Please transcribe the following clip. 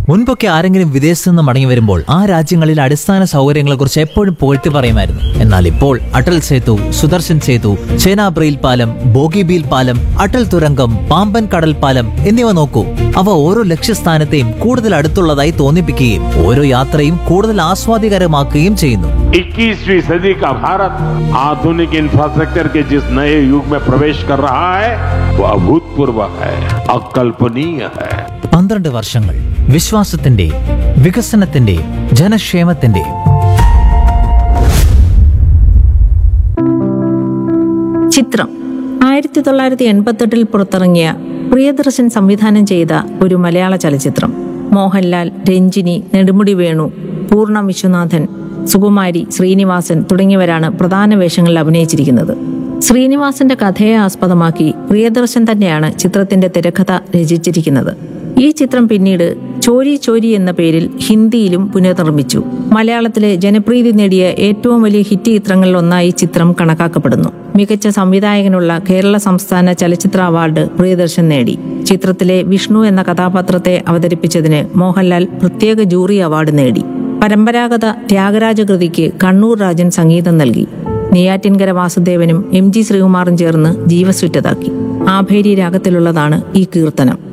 മുൻപൊക്കെ ആരെങ്കിലും വിദേശത്ത് നിന്ന് മടങ്ങി വരുമ്പോൾ ആ രാജ്യങ്ങളിൽ അടിസ്ഥാന സൗകര്യങ്ങളെക്കുറിച്ച് എപ്പോഴും പുകഴ്ത്തി പറയുമായിരുന്നു എന്നാൽ ഇപ്പോൾ അടൽ സേതു സുദർശൻ സേതു ചേനാബ്രയിൽ പാലം ബോഗിബീൽ പാലം അടൽ തുരങ്കം പാമ്പൻ കടൽ പാലം എന്നിവ നോക്കൂ അവ ഓരോ ലക്ഷ്യസ്ഥാനത്തെയും കൂടുതൽ അടുത്തുള്ളതായി തോന്നിപ്പിക്കുകയും ഓരോ യാത്രയും കൂടുതൽ ആസ്വാദികരമാക്കുകയും ചെയ്യുന്നു 21वीं सदी का भारत आधुनिक इंफ्रास्ट्रक्चर के जिस नए युग में प्रवेश कर रहा है वो अभूतपूर्व है अकल्पनीय है പന്ത്രണ്ട് വർഷങ്ങൾ വിശ്വാസത്തിന്റെ വികസനത്തിന്റെ ജനക്ഷേമത്തിന്റെ ചിത്രം ആയിരത്തി തൊള്ളായിരത്തി എൺപത്തെട്ടിൽ പുറത്തിറങ്ങിയ പ്രിയദർശൻ സംവിധാനം ചെയ്ത ഒരു മലയാള ചലച്ചിത്രം മോഹൻലാൽ രഞ്ജിനി നെടുമുടി വേണു പൂർണ്ണ വിശ്വനാഥൻ സുകുമാരി ശ്രീനിവാസൻ തുടങ്ങിയവരാണ് പ്രധാന വേഷങ്ങളിൽ അഭിനയിച്ചിരിക്കുന്നത് ശ്രീനിവാസന്റെ കഥയെ ആസ്പദമാക്കി പ്രിയദർശൻ തന്നെയാണ് ചിത്രത്തിന്റെ തിരക്കഥ രചിച്ചിരിക്കുന്നത് ഈ ചിത്രം പിന്നീട് ചോരി ചോരി എന്ന പേരിൽ ഹിന്ദിയിലും പുനർനിർമ്മിച്ചു മലയാളത്തിലെ ജനപ്രീതി നേടിയ ഏറ്റവും വലിയ ഹിറ്റ് ചിത്രങ്ങളിൽ ഒന്നായി ചിത്രം കണക്കാക്കപ്പെടുന്നു മികച്ച സംവിധായകനുള്ള കേരള സംസ്ഥാന ചലച്ചിത്ര അവാർഡ് പ്രിയദർശൻ നേടി ചിത്രത്തിലെ വിഷ്ണു എന്ന കഥാപാത്രത്തെ അവതരിപ്പിച്ചതിന് മോഹൻലാൽ പ്രത്യേക ജൂറി അവാർഡ് നേടി പരമ്പരാഗത ത്യാഗരാജകൃതിക്ക് കണ്ണൂർ രാജൻ സംഗീതം നൽകി നെയ്യാറ്റിൻകര വാസുദേവനും എം ജി ശ്രീകുമാറും ചേർന്ന് ജീവസുറ്റതാക്കി ആഭേരി രാഗത്തിലുള്ളതാണ് ഈ കീർത്തനം